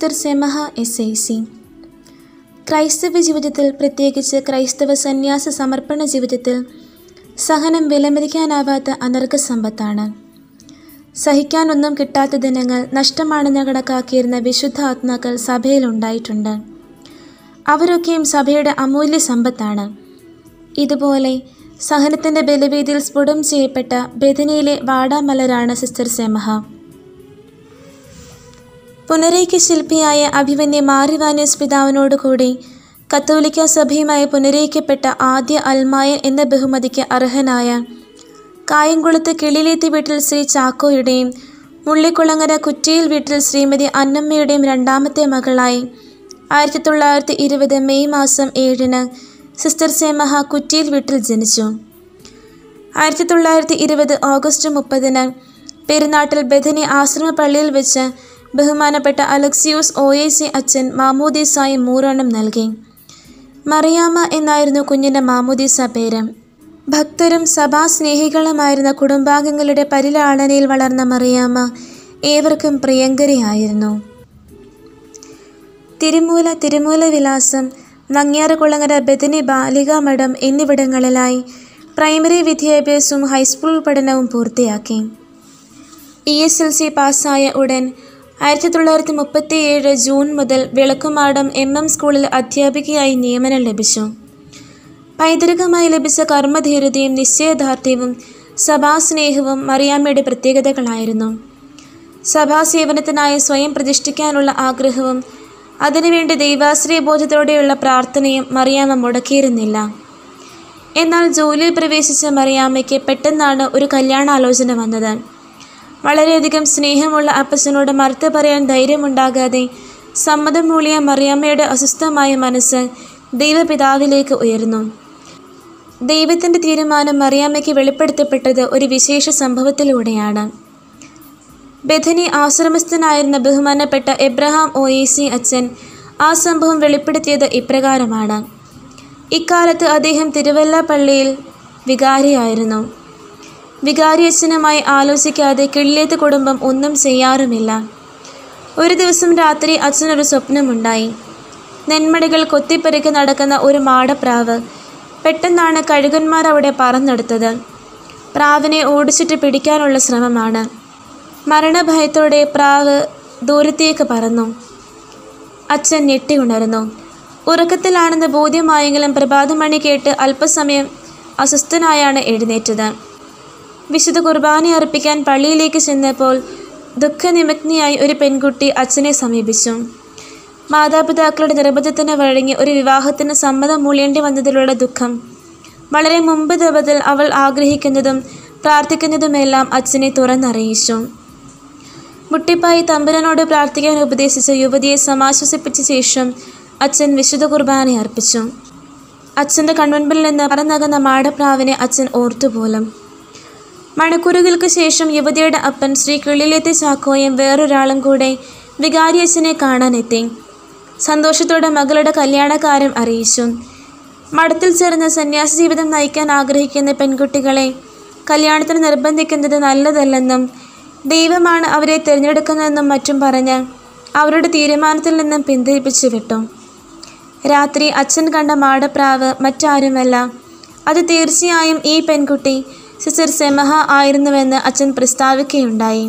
sister സെമഹ S I C ക്രൈസ്തവ ജീവിതത്തിൽ പ്രത്യേകിച്ച് ക്രൈസ്തവ സന്യാസ സമർപ്പണ ജീവിതത്തിൽ സഹനം വിലമതിക്കാനാവാത്ത അനർഘ സമ്പത്താണ് സഹിക്കാനൊന്നും കിട്ടാത്ത ദിനങ്ങൾ നഷ്ടമാണെന്ന് കണക്കാക്കിയിരുന്ന വിശുദ്ധ ആത്മാക്കൾ സഭയിലുണ്ടായിട്ടുണ്ട് അവരൊക്കെയും സഭയുടെ അമൂല്യ സമ്പത്താണ് ഇതുപോലെ സഹനത്തിൻ്റെ ബലിവേദിയിൽ സ്ഫുടം ചെയ്യപ്പെട്ട ബെഥനിയിലെ വാടാമലരാണ് സിസ്റ്റർ സെമഹ പുനരൈക്യ ശില്പിയായ അഭിമന്യ മാറിവാനോസ് പിതാവിനോടുകൂടി കത്തോലിക്ക സഭയുമായി പുനരയിക്കപ്പെട്ട ആദ്യ അൽമായൻ എന്ന ബഹുമതിക്ക് അർഹനായ കായംകുളത്ത് കിളിലേത്തി വീട്ടിൽ ശ്രീ ചാക്കോയുടെയും മുള്ളിക്കുളങ്ങര കുറ്റിയിൽ വീട്ടിൽ ശ്രീമതി അന്നമ്മയുടെയും രണ്ടാമത്തെ മകളായി ആയിരത്തി തൊള്ളായിരത്തി ഇരുപത് മെയ് മാസം ഏഴിന് സിസ്റ്റർ സെമഹ കുറ്റിയിൽ വീട്ടിൽ ജനിച്ചു ആയിരത്തി തൊള്ളായിരത്തി ഇരുപത് ഓഗസ്റ്റ് മുപ്പതിന് പെരുന്നാട്ടിൽ ബഥനി ആശ്രമ പള്ളിയിൽ വെച്ച് ബഹുമാനപ്പെട്ട അലക്സിയൂസ് ഒ എ സി അച്ഛൻ മാമോദീസായി മൂറണം നൽകി മറിയാമ്മ എന്നായിരുന്നു കുഞ്ഞിൻ്റെ മാമോദീസ പേര് ഭക്തരും സഭാസ്നേഹികളുമായിരുന്ന കുടുംബാംഗങ്ങളുടെ പരിലാളനയിൽ വളർന്ന മറിയാമ്മ ഏവർക്കും പ്രിയങ്കരിയായിരുന്നു തിരുമൂല തിരുമൂല വിലാസം നങ്ങ്യാറുകുളങ്ങര ബദനി ബാലികാ മഠം എന്നിവിടങ്ങളിലായി പ്രൈമറി വിദ്യാഭ്യാസവും ഹൈസ്കൂൾ പഠനവും പൂർത്തിയാക്കി ഇ എസ് എൽ സി പാസ്സായ ഉടൻ ആയിരത്തി തൊള്ളായിരത്തി മുപ്പത്തിയേഴ് ജൂൺ മുതൽ വിളക്കുമാടം എം എം സ്കൂളിൽ അധ്യാപികയായി നിയമനം ലഭിച്ചു പൈതൃകമായി ലഭിച്ച കർമ്മധീരതയും നിശ്ചയദാർഢ്യവും സഭാസ്നേഹവും മറിയാമ്മയുടെ പ്രത്യേകതകളായിരുന്നു സഭാസേവനത്തിനായി സ്വയം പ്രതിഷ്ഠിക്കാനുള്ള ആഗ്രഹവും അതിനുവേണ്ടി ദൈവാശ്രയബോധത്തോടെയുള്ള പ്രാർത്ഥനയും മറിയാമ്മ മുടക്കിയിരുന്നില്ല എന്നാൽ ജോലിയിൽ പ്രവേശിച്ച മറിയാമ്മയ്ക്ക് പെട്ടെന്നാണ് ഒരു കല്യാണാലോചന വന്നത് വളരെയധികം സ്നേഹമുള്ള അപ്പച്ചനോട് മറുത്തു പറയാൻ ധൈര്യമുണ്ടാകാതെ സമ്മതം മൂളിയ മറിയാമ്മയുടെ അസ്വസ്ഥമായ മനസ്സ് ദൈവപിതാവിലേക്ക് ഉയർന്നു ദൈവത്തിൻ്റെ തീരുമാനം മറിയാമ്മയ്ക്ക് വെളിപ്പെടുത്തപ്പെട്ടത് ഒരു വിശേഷ സംഭവത്തിലൂടെയാണ് ബഥനി ആശ്രമസ്ഥനായിരുന്ന ബഹുമാനപ്പെട്ട എബ്രഹാം ഒ എ സി അച്ഛൻ ആ സംഭവം വെളിപ്പെടുത്തിയത് ഇപ്രകാരമാണ് ഇക്കാലത്ത് അദ്ദേഹം തിരുവല്ല പള്ളിയിൽ വികാരിയായിരുന്നു വികാരി അച്ഛനുമായി ആലോചിക്കാതെ കിള്ളിയത്ത് കുടുംബം ഒന്നും ചെയ്യാറുമില്ല ഒരു ദിവസം രാത്രി അച്ഛനൊരു സ്വപ്നമുണ്ടായി നെന്മണികൾ കൊത്തിപ്പെരുക്കി നടക്കുന്ന ഒരു മാടപ്രാവ് പെട്ടെന്നാണ് കഴുകന്മാർ അവിടെ പറന്നെടുത്തത് പ്രാവിനെ ഓടിച്ചിട്ട് പിടിക്കാനുള്ള ശ്രമമാണ് മരണഭയത്തോടെ പ്രാവ് ദൂരത്തേക്ക് പറന്നു അച്ഛൻ ഞെട്ടി ഉണർന്നു ഉറക്കത്തിലാണെന്ന് ബോധ്യമായെങ്കിലും പ്രഭാതമണി കേട്ട് അല്പസമയം അസ്വസ്ഥനായാണ് എഴുന്നേറ്റത് വിശുദ്ധ കുർബാന അർപ്പിക്കാൻ പള്ളിയിലേക്ക് ചെന്നപ്പോൾ ദുഃഖനിമഗ്നിയായി ഒരു പെൺകുട്ടി അച്ഛനെ സമീപിച്ചു മാതാപിതാക്കളുടെ നിർബന്ധത്തിന് വഴങ്ങി ഒരു വിവാഹത്തിന് സമ്മതം മൂളേണ്ടി വന്നതിലുള്ള ദുഃഖം വളരെ മുമ്പ് തപത്തിൽ അവൾ ആഗ്രഹിക്കുന്നതും പ്രാർത്ഥിക്കുന്നതുമെല്ലാം അച്ഛനെ തുറന്നറിയിച്ചു മുട്ടിപ്പായി തമ്പുരനോട് പ്രാർത്ഥിക്കാൻ ഉപദേശിച്ച യുവതിയെ സമാശ്വസിപ്പിച്ച ശേഷം അച്ഛൻ വിശുദ്ധ കുർബാന അർപ്പിച്ചു അച്ഛൻ്റെ കൺമുൻപിൽ നിന്ന് പറന്നകുന്ന മാടപ്രാവിനെ അച്ഛൻ ഓർത്തുപോലും മണിക്കൂറുകൾക്ക് ശേഷം യുവതിയുടെ അപ്പൻ ശ്രീ കിളിലെത്തി ചാക്കോയും വേറൊരാളും കൂടെ വികാരി അച്ഛനെ കാണാനെത്തി സന്തോഷത്തോടെ മകളുടെ കല്യാണക്കാര്യം അറിയിച്ചു മഠത്തിൽ ചേർന്ന് സന്യാസ ജീവിതം നയിക്കാൻ ആഗ്രഹിക്കുന്ന പെൺകുട്ടികളെ കല്യാണത്തിന് നിർബന്ധിക്കുന്നത് നല്ലതല്ലെന്നും ദൈവമാണ് അവരെ തിരഞ്ഞെടുക്കുന്നതെന്നും മറ്റും പറഞ്ഞ് അവരുടെ തീരുമാനത്തിൽ നിന്നും പിന്തിരിപ്പിച്ചു വിട്ടു രാത്രി അച്ഛൻ കണ്ട മാടപ്രാവ് മറ്റാരുമല്ല അത് തീർച്ചയായും ഈ പെൺകുട്ടി സിസ്റ്റർ സെമഹ ആയിരുന്നുവെന്ന് അച്ഛൻ പ്രസ്താവിക്കുകയുണ്ടായി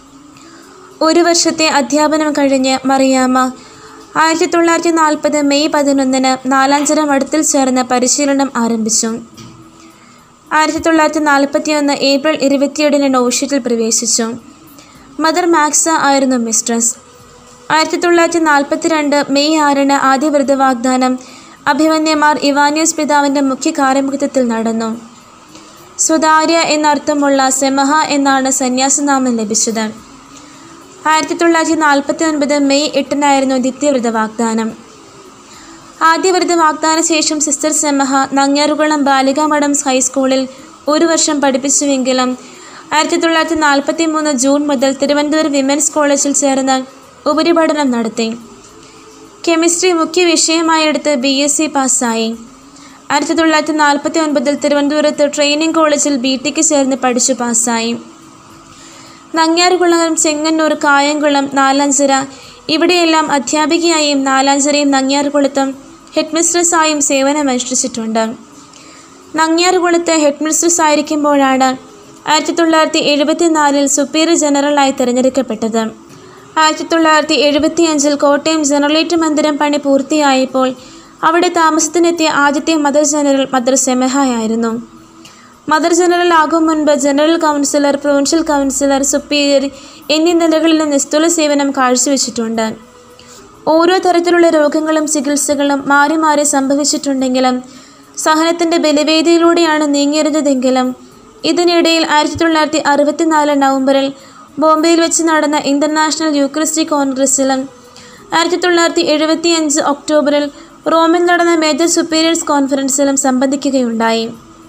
ഒരു വർഷത്തെ അധ്യാപനം കഴിഞ്ഞ് മറിയാമ്മ ആയിരത്തി തൊള്ളായിരത്തി നാൽപ്പത് മെയ് പതിനൊന്നിന് നാലാഞ്ചിറ മഠത്തിൽ ചേർന്ന് പരിശീലനം ആരംഭിച്ചു ആയിരത്തി തൊള്ളായിരത്തി നാൽപ്പത്തി ഒന്ന് ഏപ്രിൽ ഇരുപത്തിയേഴിന് നോഷ്യത്തിൽ പ്രവേശിച്ചു മദർ മാക്സ ആയിരുന്നു മിസ്ട്രസ് ആയിരത്തി തൊള്ളായിരത്തി നാൽപ്പത്തി രണ്ട് മെയ് ആറിന് ആദ്യ വ്രത വാഗ്ദാനം അഭിമന്യമാർ ഇവാനിയോസ് പിതാവിൻ്റെ മുഖ്യ കാർമ്മികത്വത്തിൽ നടന്നു സുതാര്യ എന്നർത്ഥമുള്ള സെമഹ എന്നാണ് സന്യാസനാമം ലഭിച്ചത് ആയിരത്തി തൊള്ളായിരത്തി നാൽപ്പത്തി ഒൻപത് മെയ് എട്ടിനായിരുന്നു ദ്വിതീയവ്രത വാഗ്ദാനം ആദ്യവ്രത വാഗ്ദാന ശേഷം സിസ്റ്റർ സെമഹ നങ്ങ്യാറുകുളം ബാലികാ മഠംസ് ഹൈസ്കൂളിൽ ഒരു വർഷം പഠിപ്പിച്ചുവെങ്കിലും ആയിരത്തി തൊള്ളായിരത്തി നാൽപ്പത്തി മൂന്ന് ജൂൺ മുതൽ തിരുവനന്തപുരം വിമൻസ് കോളേജിൽ ചേർന്ന് ഉപരിപഠനം നടത്തി കെമിസ്ട്രി മുഖ്യ വിഷയമായി എടുത്ത് ബി എസ് സി പാസ്സായി ആയിരത്തി തൊള്ളായിരത്തി നാൽപ്പത്തി ഒൻപതിൽ തിരുവനന്തപുരത്ത് ട്രെയിനിങ് കോളേജിൽ ബി ടിക്ക് ചേർന്ന് പഠിച്ചു പാസ്സായി നങ്ങ്യാർകുളം ചെങ്ങന്നൂർ കായംകുളം നാലഞ്ചിറ ഇവിടെയെല്ലാം അധ്യാപികയായും നാലാഞ്ചിറയും നങ്ങ്യാർകുളത്തും ഹെഡ് മിസ്ട്രസ്സായും സേവനമനുഷ്ഠിച്ചിട്ടുണ്ട് നങ്ങ്യാർകുളത്ത് ഹെഡ് മിസ്ട്രസ് ആയിരിക്കുമ്പോഴാണ് ആയിരത്തി തൊള്ളായിരത്തി എഴുപത്തി നാലിൽ സുപ്പീരിയർ ജനറലായി തിരഞ്ഞെടുക്കപ്പെട്ടത് ആയിരത്തി തൊള്ളായിരത്തി എഴുപത്തി അഞ്ചിൽ കോട്ടയം ജനറലേറ്റ് മന്ദിരം പണി പൂർത്തിയായപ്പോൾ അവിടെ താമസത്തിനെത്തിയ ആദ്യത്തെ മദർ ജനറൽ മദർ സെമഹായായിരുന്നു മദർ ജനറൽ ആകും മുൻപ് general councillor provincial councillor superior എന്നീ നിലകളിലും നിസ്തുല സേവനം കാഴ്ചവെച്ചിട്ടുണ്ട് ഓരോ തരത്തിലുള്ള രോഗങ്ങളും ചികിത്സകളും മാറി മാറി സംഭവിച്ചിട്ടുണ്ടെങ്കിലും സഹനത്തിൻ്റെ ബലിവേദിയിലൂടെയാണ് നീങ്ങിയിരുന്നതെങ്കിലും ഇതിനിടയിൽ ആയിരത്തി തൊള്ളായിരത്തി അറുപത്തിനാല് നവംബറിൽ ബോംബെയിൽ വെച്ച് നടന്ന ഇൻ്റർനാഷണൽ യൂക്രിസ്റ്റി കോൺഗ്രസ്സിലും ആയിരത്തി തൊള്ളായിരത്തി എഴുപത്തി അഞ്ച് ഒക്ടോബറിൽ റോമിൽ നടന്ന മേജർ സുപ്പീരിയേഴ്സ് കോൺഫറൻസിലും സംബന്ധിക്കുകയുണ്ടായി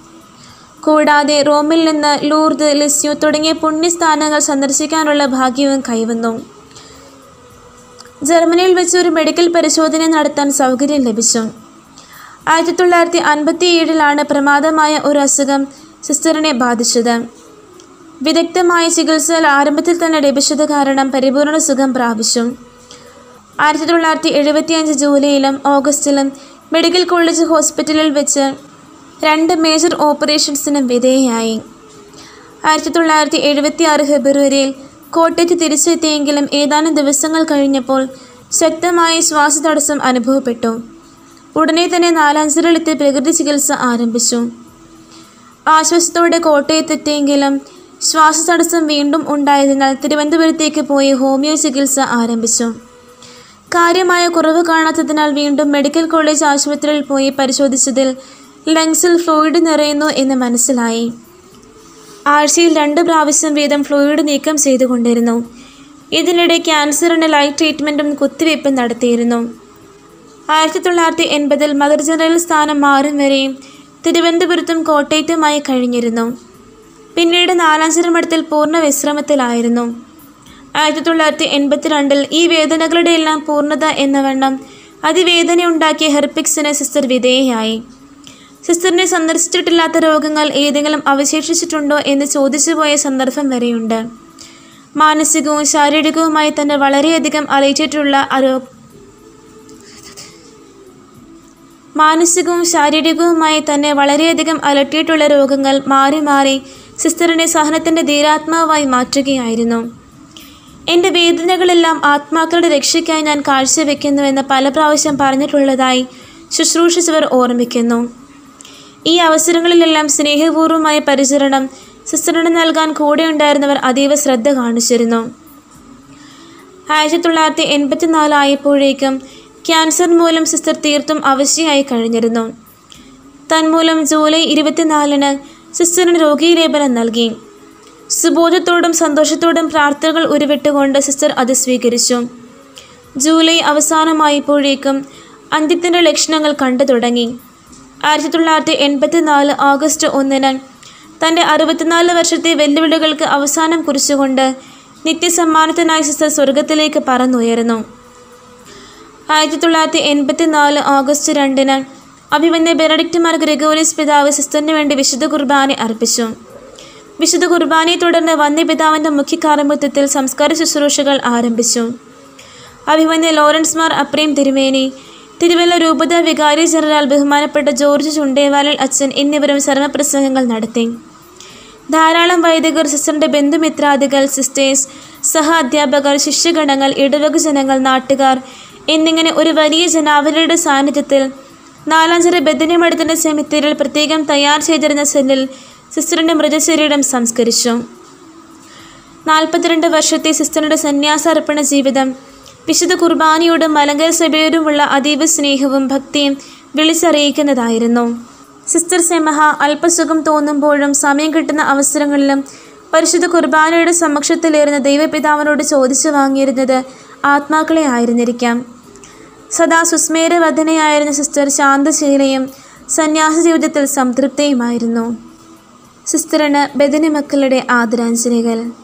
കൂടാതെ റോമിൽ നിന്ന് ലൂർദ് ലിസ്യു തുടങ്ങിയ പുണ്യസ്ഥാനങ്ങൾ സന്ദർശിക്കാനുള്ള ഭാഗ്യവും കൈവന്നു ജർമ്മനിയിൽ വെച്ച് ഒരു മെഡിക്കൽ പരിശോധന നടത്താൻ സൗകര്യം ലഭിച്ചു ആയിരത്തി തൊള്ളായിരത്തി അൻപത്തി ഏഴിലാണ് പ്രമാദമായ ഒരു അസുഖം സിസ്റ്ററിനെ ബാധിച്ചത് വിദഗ്ധമായ ചികിത്സ ആരംഭത്തിൽ തന്നെ ലഭിച്ചത് കാരണം പരിപൂർണ സുഖം പ്രാപിച്ചു ആയിരത്തി തൊള്ളായിരത്തി എഴുപത്തിയഞ്ച് ജൂലൈയിലും ഓഗസ്റ്റിലും മെഡിക്കൽ കോളേജ് ഹോസ്പിറ്റലിൽ വെച്ച് രണ്ട് മേജർ ഓപ്പറേഷൻസിനും വിധേയയായി ആയിരത്തി തൊള്ളായിരത്തി എഴുപത്തി ആറ് ഫെബ്രുവരിയിൽ കോട്ടയത്ത് തിരിച്ചെത്തിയെങ്കിലും ഏതാനും ദിവസങ്ങൾ കഴിഞ്ഞപ്പോൾ ശക്തമായ ശ്വാസതടസ്സം അനുഭവപ്പെട്ടു ഉടനെ തന്നെ നാലാഞ്ചിറലെത്തി പ്രകൃതി ചികിത്സ ആരംഭിച്ചു ആശ്വാസത്തോടെ കോട്ടയത്തെത്തിയെങ്കിലും ശ്വാസതടസ്സം വീണ്ടും ഉണ്ടായതിനാൽ തിരുവനന്തപുരത്തേക്ക് പോയി ഹോമിയോ ചികിത്സ ആരംഭിച്ചു കാര്യമായ കുറവ് കാണാത്തതിനാൽ വീണ്ടും മെഡിക്കൽ കോളേജ് ആശുപത്രിയിൽ പോയി പരിശോധിച്ചതിൽ ലങ്സിൽ ഫ്ലൂയിഡ് നിറയുന്നു എന്ന് മനസ്സിലായി ആഴ്ചയിൽ രണ്ട് പ്രാവശ്യം വീതം ഫ്ലൂയിഡ് നീക്കം ചെയ്തുകൊണ്ടിരുന്നു ഇതിനിടെ ക്യാൻസറിന് ലൈറ്റ് ട്രീറ്റ്മെൻറ്റും കുത്തിവയ്പ്പും നടത്തിയിരുന്നു ആയിരത്തി തൊള്ളായിരത്തി എൺപതിൽ മദർ ജനറൽ സ്ഥാനം മാറും വരെയും തിരുവനന്തപുരത്തും കോട്ടയത്തുമായി കഴിഞ്ഞിരുന്നു പിന്നീട് നാലാഞ്ചിറ മഠത്തിൽ പൂർണ്ണ വിശ്രമത്തിലായിരുന്നു ആയിരത്തി തൊള്ളായിരത്തി എൺപത്തിരണ്ടിൽ ഈ വേദനകളുടെ എല്ലാം പൂർണ്ണത എന്ന വണ്ണം അതിവേദനയുണ്ടാക്കിയ ഹെർപ്പിക്സിന് സിസ്റ്റർ വിധേയയായി സിസ്റ്ററിനെ സന്ദർശിച്ചിട്ടില്ലാത്ത രോഗങ്ങൾ ഏതെങ്കിലും അവശേഷിച്ചിട്ടുണ്ടോ എന്ന് ചോദിച്ചു പോയ സന്ദർഭം വരെയുണ്ട് മാനസികവും ശാരീരികവുമായി തന്നെ വളരെയധികം അലയിച്ചിട്ടുള്ള അരോ മാനസികവും ശാരീരികവുമായി തന്നെ വളരെയധികം അലട്ടിയിട്ടുള്ള രോഗങ്ങൾ മാറി മാറി സിസ്റ്ററിനെ സഹനത്തിൻ്റെ ധീരാത്മാവായി മാറ്റുകയായിരുന്നു എൻ്റെ വേദനകളെല്ലാം ആത്മാക്കളുടെ രക്ഷയ്ക്കായി ഞാൻ കാഴ്ചവെക്കുന്നുവെന്ന് പല പ്രാവശ്യം പറഞ്ഞിട്ടുള്ളതായി ശുശ്രൂഷിച്ചവർ ഓർമ്മിക്കുന്നു ഈ അവസരങ്ങളിലെല്ലാം സ്നേഹപൂർവമായ പരിചരണം സിസ്റ്ററിന് നൽകാൻ കൂടെയുണ്ടായിരുന്നവർ അതീവ ശ്രദ്ധ കാണിച്ചിരുന്നു ആയിരത്തി തൊള്ളായിരത്തി എൺപത്തിനാല് ആയപ്പോഴേക്കും ക്യാൻസർ മൂലം സിസ്റ്റർ തീർത്തും അവശയായി കഴിഞ്ഞിരുന്നു തന്മൂലം ജൂലൈ ഇരുപത്തിനാലിന് സിസ്റ്ററിന് രോഗീലേപനം നൽകി സുബോധത്തോടും സന്തോഷത്തോടും പ്രാർത്ഥനകൾ ഉരുവിട്ടുകൊണ്ട് സിസ്റ്റർ അത് സ്വീകരിച്ചു ജൂലൈ അവസാനമായപ്പോഴേക്കും അന്ത്യത്തിൻ്റെ ലക്ഷണങ്ങൾ കണ്ടു തുടങ്ങി ആയിരത്തി തൊള്ളായിരത്തി എൺപത്തി നാല് ഓഗസ്റ്റ് ഒന്നിന് തൻ്റെ അറുപത്തിനാല് വർഷത്തെ വെല്ലുവിളികൾക്ക് അവസാനം കുറിച്ചുകൊണ്ട് നിത്യസമ്മാനത്തിനായി സിസ്റ്റർ സ്വർഗത്തിലേക്ക് പറന്നുയർന്നു ആയിരത്തി തൊള്ളായിരത്തി എൺപത്തി നാല് ഓഗസ്റ്റ് രണ്ടിന് അഭിമന്യ ബെനഡിക്റ്റ് മാർ ഗ്രിഗോറിയസ് പിതാവ് സിസ്റ്ററിന് വേണ്ടി വിശുദ്ധ കുർബാന അർപ്പിച്ചു വിശുദ്ധ കുർബാനയെ തുടർന്ന് വന്യപിതാവിൻ്റെ മുഖ്യ കാർമ്മിത്വത്തിൽ സംസ്കാര ശുശ്രൂഷകൾ ആരംഭിച്ചു അഭിമന്യ ലോറൻസ് മാർ അപ്രീം തിരുമേനി തിരുവല്ല രൂപത വികാരി ജനറൽ ബഹുമാനപ്പെട്ട ജോർജ് ചുണ്ടേവാലൽ അച്ഛൻ എന്നിവരും സർവപ്രസംഗങ്ങൾ നടത്തി ധാരാളം വൈദികർ സിസ്റ്ററിൻ്റെ ബന്ധുമിത്രാദികൾ സിസ്റ്റേഴ്സ് സഹ അധ്യാപകർ ശിഷ്യഗണങ്ങൾ ഇടവക ജനങ്ങൾ നാട്ടുകാർ എന്നിങ്ങനെ ഒരു വലിയ ജനാവലിയുടെ സാന്നിധ്യത്തിൽ നാലാഞ്ചിറ ബദനിമഠത്തിൻ്റെ സെമിത്തേരിയിൽ പ്രത്യേകം തയ്യാർ ചെയ്തിരുന്ന സെല്ലിൽ സിസ്റ്ററിൻ്റെ മൃതശരീരം സംസ്കരിച്ചു നാൽപ്പത്തിരണ്ട് വർഷത്തെ സിസ്റ്ററിൻ്റെ സന്യാസാർപ്പണ ജീവിതം വിശുദ്ധ കുർബാനയോടും മലങ്കര സഭയോടുമുള്ള അതീവ സ്നേഹവും ഭക്തിയും വിളിച്ചറിയിക്കുന്നതായിരുന്നു സിസ്റ്റർ സെമഹ അല്പസുഖം തോന്നുമ്പോഴും സമയം കിട്ടുന്ന അവസരങ്ങളിലും പരിശുദ്ധ കുർബാനയുടെ സമക്ഷത്തിലേറുന്ന ദൈവപിതാവിനോട് ചോദിച്ചു വാങ്ങിയിരുന്നത് ആത്മാക്കളെ ആയിരുന്നിരിക്കാം സദാ സുസ്മേരവദനയായിരുന്ന സിസ്റ്റർ ശാന്തശീലയും സന്യാസ ജീവിതത്തിൽ സംതൃപ്തയുമായിരുന്നു സിസ്റ്ററിന് ബദനി മക്കളുടെ ആദരാഞ്ജലികൾ